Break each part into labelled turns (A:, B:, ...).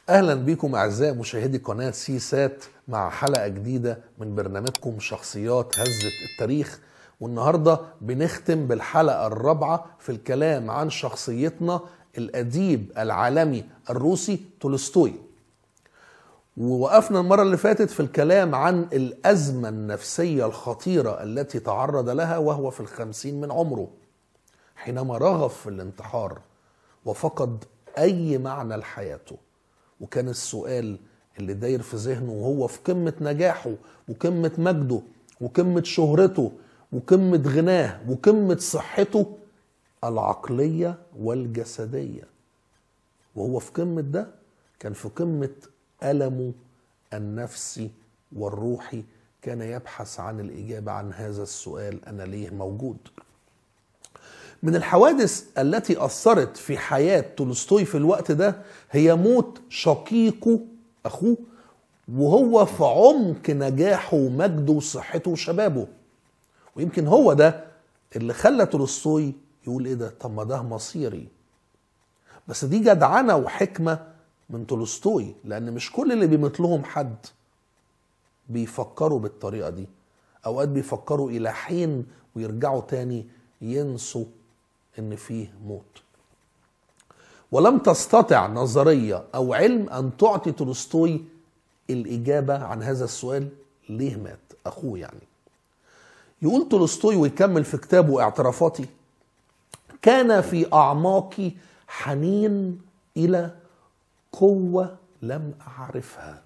A: اهلا بكم اعزائي مشاهدي قناه سي سات مع حلقه جديده من برنامجكم شخصيات هزه التاريخ والنهارده بنختم بالحلقه الرابعه في الكلام عن شخصيتنا الاديب العالمي الروسي تولستوي ووقفنا المره اللي فاتت في الكلام عن الازمه النفسيه الخطيره التي تعرض لها وهو في الخمسين من عمره حينما رغب في الانتحار وفقد اي معنى لحياته وكان السؤال اللي داير في ذهنه وهو في قمة نجاحه وقمة مجده وقمة شهرته وقمة غناه وقمة صحته العقلية والجسدية وهو في قمة ده كان في قمة ألمه النفسي والروحي كان يبحث عن الإجابة عن هذا السؤال أنا ليه موجود من الحوادث التي أثرت في حياة تولستوي في الوقت ده هي موت شقيقه أخوه وهو في عمق نجاحه ومجده وصحته وشبابه ويمكن هو ده اللي خلى تولستوي يقول ايه ده طب ما ده مصيري بس دي جدعنه وحكمه من تولستوي لان مش كل اللي بيموت لهم حد بيفكروا بالطريقه دي اوقات بيفكروا الى حين ويرجعوا تاني ينسوا ان فيه موت ولم تستطع نظريه او علم ان تعطي تولستوي الاجابه عن هذا السؤال ليه مات اخوه يعني يقول تولستوي ويكمل في كتابه اعترافاتي كان في اعماقي حنين الى قوه لم اعرفها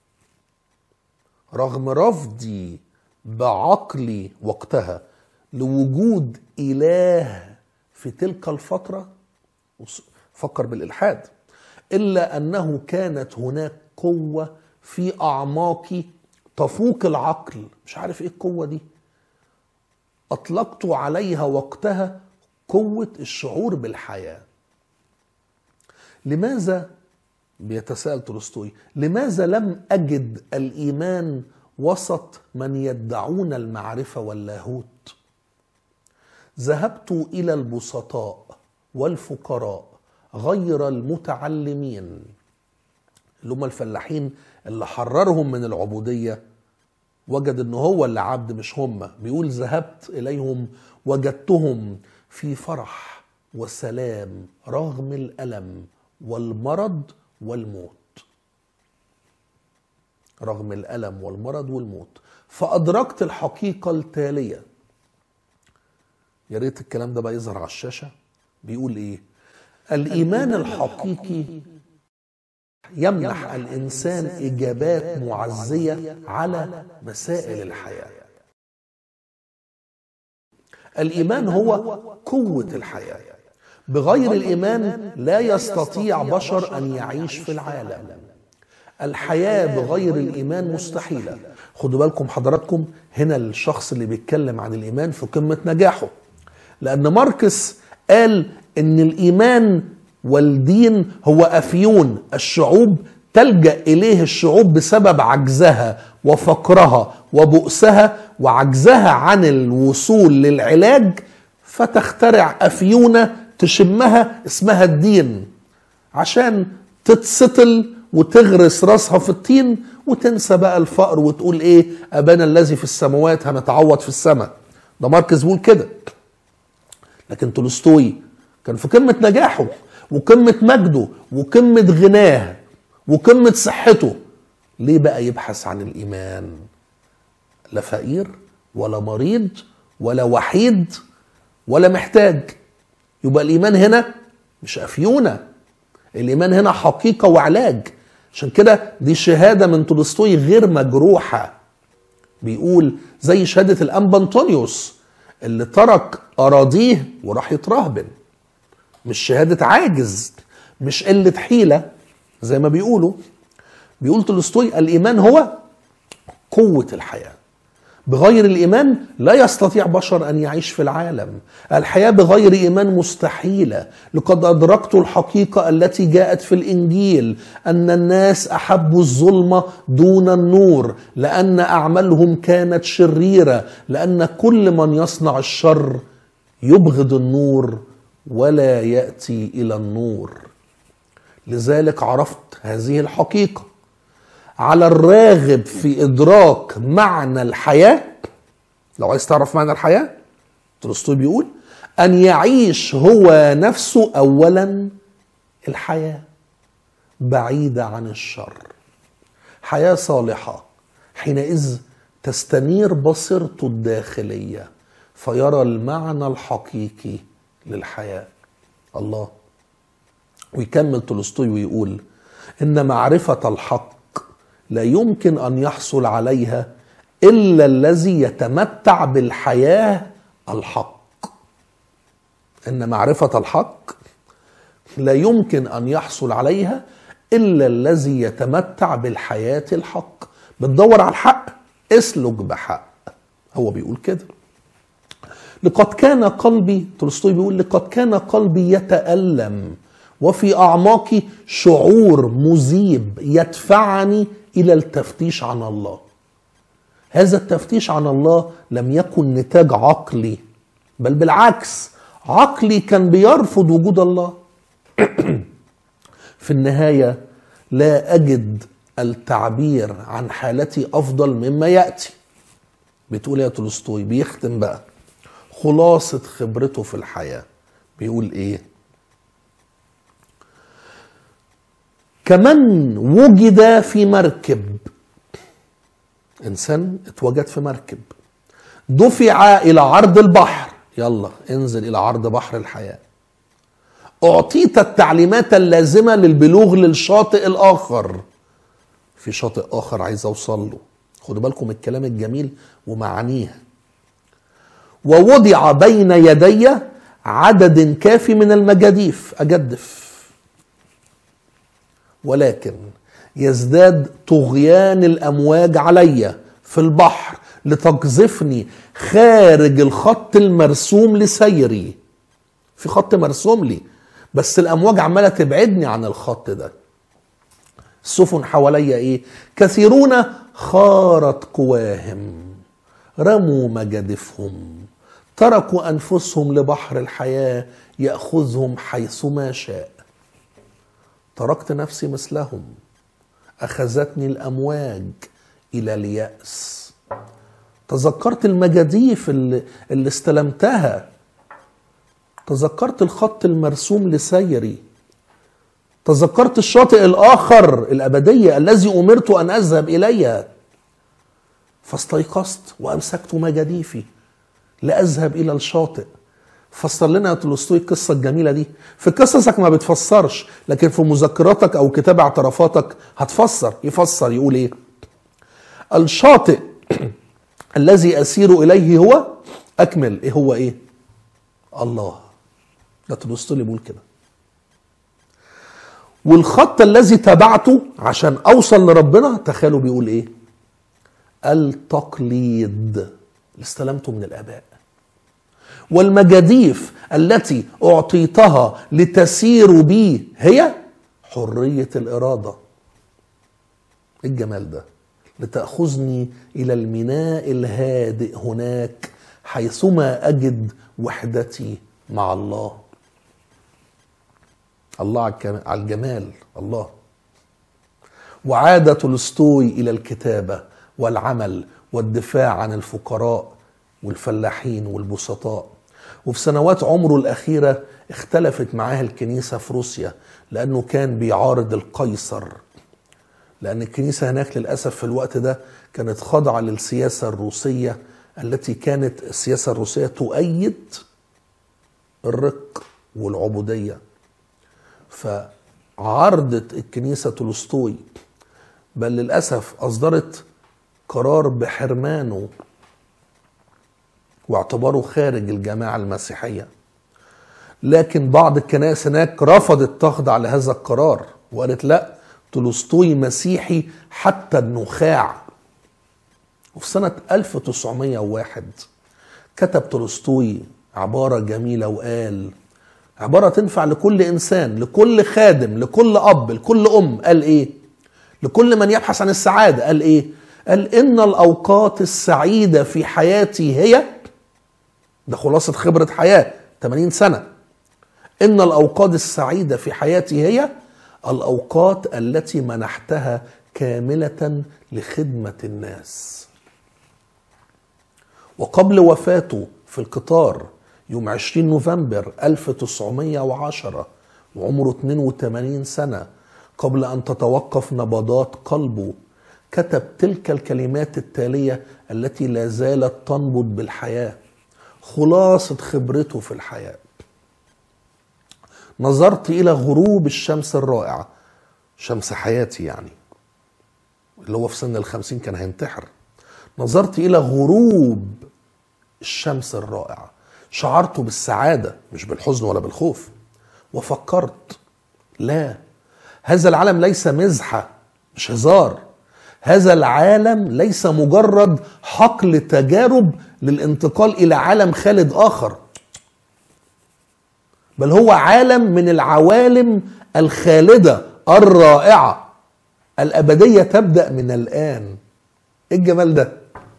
A: رغم رفضي بعقلي وقتها لوجود اله في تلك الفتره فكر بالالحاد الا انه كانت هناك قوه في اعماقي تفوق العقل مش عارف ايه القوه دي اطلقت عليها وقتها قوه الشعور بالحياه لماذا بيتساءل تولستوي لماذا لم اجد الايمان وسط من يدعون المعرفه واللاهوت ذهبت الى البسطاء والفقراء غير المتعلمين اللي هم الفلاحين اللي حررهم من العبوديه وجد ان هو اللي عبد مش هم بيقول ذهبت اليهم وجدتهم في فرح وسلام رغم الالم والمرض والموت رغم الالم والمرض والموت فادركت الحقيقه التاليه يا ريت الكلام ده بقى يظهر على الشاشه بيقول ايه الايمان الحقيقي يمنح الانسان اجابات معزيه على مسائل الحياه الايمان هو قوه الحياه بغير الايمان لا يستطيع بشر ان يعيش في العالم الحياه بغير الايمان مستحيله خدوا بالكم حضراتكم هنا الشخص اللي بيتكلم عن الايمان في قمه نجاحه لان ماركس قال ان الايمان والدين هو افيون الشعوب تلجا اليه الشعوب بسبب عجزها وفقرها وبؤسها وعجزها عن الوصول للعلاج فتخترع افيونه تشمها اسمها الدين عشان تتسطل وتغرس راسها في الطين وتنسى بقى الفقر وتقول ايه ابانا الذي في السماوات هنتعوض في السماء ده ماركس بيقول كده لكن تولستوي كان في قمه نجاحه وقمه مجده وقمه غناه وقمه صحته ليه بقى يبحث عن الايمان لا فقير ولا مريض ولا وحيد ولا محتاج يبقى الايمان هنا مش افيونه الايمان هنا حقيقه وعلاج عشان كده دي شهاده من تولستوي غير مجروحه بيقول زي شهاده الانبا انطونيوس اللي ترك اراضيه وراح يترهبن مش شهاده عاجز مش قله حيله زي ما بيقولوا بيقول تولستوي الايمان هو قوه الحياه بغير الايمان لا يستطيع بشر ان يعيش في العالم الحياه بغير ايمان مستحيله لقد ادركت الحقيقه التي جاءت في الانجيل ان الناس احبوا الظلمه دون النور لان اعمالهم كانت شريره لان كل من يصنع الشر يبغض النور ولا ياتي الى النور لذلك عرفت هذه الحقيقة على الراغب في إدراك معنى الحياة لو عايز تعرف معنى الحياة تولستوي بيقول أن يعيش هو نفسه أولا الحياة بعيدة عن الشر حياة صالحة حينئذ تستنير بصيرته الداخلية فيرى المعنى الحقيقي للحياة الله ويكمل تولستوي ويقول إن معرفة الحق لا يمكن أن يحصل عليها إلا الذي يتمتع بالحياة الحق إن معرفة الحق لا يمكن أن يحصل عليها إلا الذي يتمتع بالحياة الحق بتدور على الحق اسلك بحق هو بيقول كده لقد كان قلبي تولستوي بيقول لقد كان قلبي يتألم وفي أعماقي شعور مذيب يدفعني إلى التفتيش عن الله هذا التفتيش عن الله لم يكن نتاج عقلي بل بالعكس عقلي كان بيرفض وجود الله في النهاية لا أجد التعبير عن حالتي أفضل مما يأتي بتقول يا تولستوي بيختم بقى خلاصة خبرته في الحياة بيقول إيه كمن وجد في مركب إنسان اتوجد في مركب دفع إلى عرض البحر يلا انزل إلى عرض بحر الحياة أعطيت التعليمات اللازمة للبلوغ للشاطئ الآخر في شاطئ آخر عايز أوصل له خدوا بالكم الكلام الجميل ومعانيه ووضع بين يدي عدد كافي من المجاديف أجدف ولكن يزداد طغيان الأمواج علي في البحر لتقذفني خارج الخط المرسوم لسيري في خط مرسوم لي بس الامواج عماله تبعدني عن الخط ده السفن حواليا ايه كثيرون خارت قواهم رموا مجادفهم تركوا انفسهم لبحر الحياه ياخذهم حيثما شاء تركت نفسي مثلهم اخذتني الامواج الى الياس تذكرت المجاديف اللي, اللي استلمتها تذكرت الخط المرسوم لسيري تذكرت الشاطئ الاخر الابديه الذي امرت ان اذهب اليها فاستيقظت وامسكت مجاديفي لاذهب الى الشاطئ فسر لنا يا تولستوي القصه الجميله دي في قصصك ما بتفسرش لكن في مذكراتك او كتاب اعترافاتك هتفسر يفسر يقول ايه الشاطئ الذي اسير اليه هو اكمل ايه هو ايه الله ده تولستوي بيقول كده والخط الذي تبعته عشان اوصل لربنا تخيلوا بيقول ايه التقليد اللي استلمته من الاباء والمجاديف التي اعطيتها لتسير بي هي حريه الاراده الجمال ده لتاخذني الى الميناء الهادئ هناك حيثما اجد وحدتي مع الله الله على الجمال الله وعاد تولستوي الى الكتابه والعمل والدفاع عن الفقراء والفلاحين والبسطاء وفي سنوات عمره الاخيره اختلفت معاه الكنيسه في روسيا لانه كان بيعارض القيصر لان الكنيسه هناك للاسف في الوقت ده كانت خاضعه للسياسه الروسيه التي كانت السياسه الروسيه تؤيد الرق والعبوديه فعرضت الكنيسه تولستوي بل للاسف اصدرت قرار بحرمانه واعتباره خارج الجماعه المسيحيه لكن بعض الكنائس هناك رفضت تخضع لهذا القرار وقالت لا تولستوي مسيحي حتى النخاع وفي سنة 1901 كتب تولستوي عبارة جميلة وقال عبارة تنفع لكل إنسان لكل خادم لكل أب لكل أم قال إيه لكل من يبحث عن السعادة قال إيه قال إن الأوقات السعيدة في حياتي هي ده خلاصة خبرة حياة 80 سنة إن الأوقات السعيدة في حياتي هي الاوقات التي منحتها كامله لخدمه الناس وقبل وفاته في القطار يوم 20 نوفمبر 1910 وعمره 82 سنة قبل أن تتوقف نبضات قلبه كتب تلك الكلمات التالية التي لا زالت تنبض بالحياة خلاصة خبرته في الحياة نظرت إلى غروب الشمس الرائعة شمس حياتي يعني اللي هو في سن الخمسين كان هينتحر نظرت إلى غروب الشمس الرائعة شعرت بالسعادة مش بالحزن ولا بالخوف وفكرت لا هذا العالم ليس مزحة مش هزار هذا العالم ليس مجرد حقل تجارب للانتقال إلى عالم خالد آخر بل هو عالم من العوالم الخالدة الرائعة الأبدية تبدأ من الآن إيه الجمال ده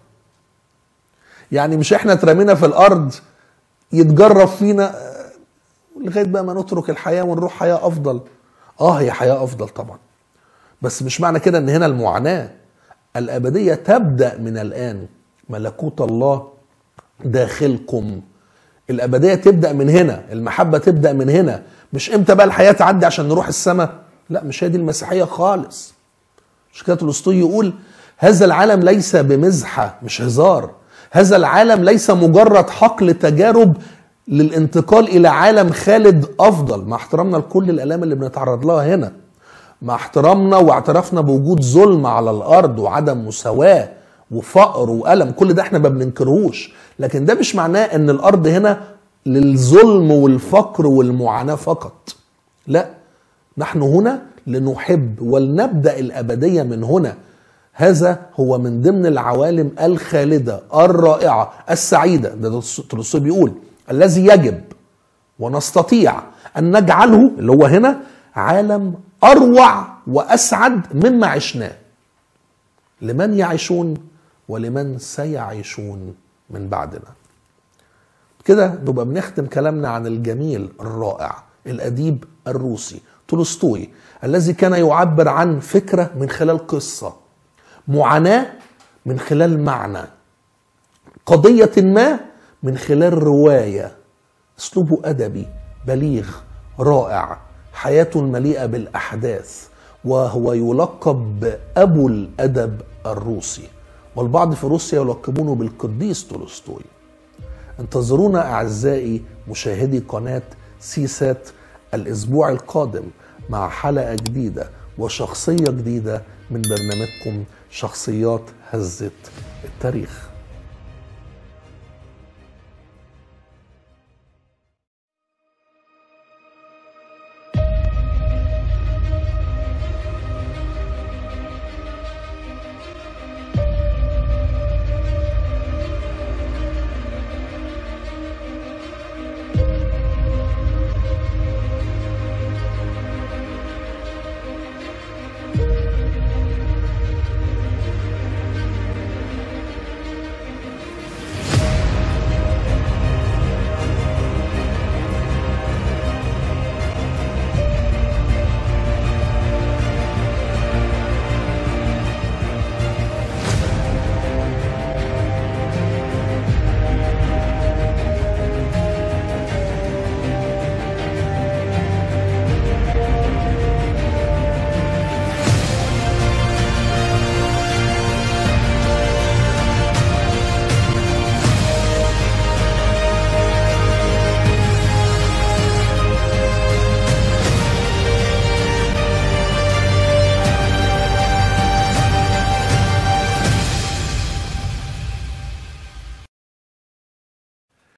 A: يعني مش احنا اترمينا في الارض يتجرب فينا لغايه بقى ما نترك الحياه ونروح حياه افضل اه هي حياه افضل طبعا بس مش معنى كده ان هنا المعاناه الابديه تبدا من الان ملكوت الله داخلكم الابديه تبدا من هنا المحبه تبدا من هنا مش امتى بقى الحياه تعدي عشان نروح السماء لا مش هي دي المسيحيه خالص مش كده تولستوي يقول هذا العالم ليس بمزحه مش هزار هذا العالم ليس مجرد حقل تجارب للانتقال الى عالم خالد افضل مع احترامنا لكل الالام اللي بنتعرض لها هنا مع احترامنا واعترافنا بوجود ظلم على الارض وعدم مساواه وفقر والم كل ده احنا ما بننكرهوش لكن ده مش معناه ان الارض هنا للظلم والفقر والمعاناه فقط لا نحن هنا لنحب ولنبدا الابديه من هنا هذا هو من ضمن العوالم الخالده الرائعه السعيده ده تولستوي بيقول الذي يجب ونستطيع ان نجعله اللي هو هنا عالم اروع واسعد مما عشناه لمن يعيشون ولمن سيعيشون من بعدنا كده نبقى بنختم كلامنا عن الجميل الرائع الاديب الروسي تولستوي الذي كان يعبر عن فكره من خلال قصه معاناه من خلال معنى قضيه ما من خلال روايه اسلوبه ادبي بليغ رائع حياته المليئه بالاحداث وهو يلقب بابو الادب الروسي والبعض في روسيا يلقبونه بالقديس تولستوي انتظرونا اعزائي مشاهدي قناه سيسات الاسبوع القادم مع حلقه جديده وشخصيه جديده من برنامجكم شخصيات هزت التاريخ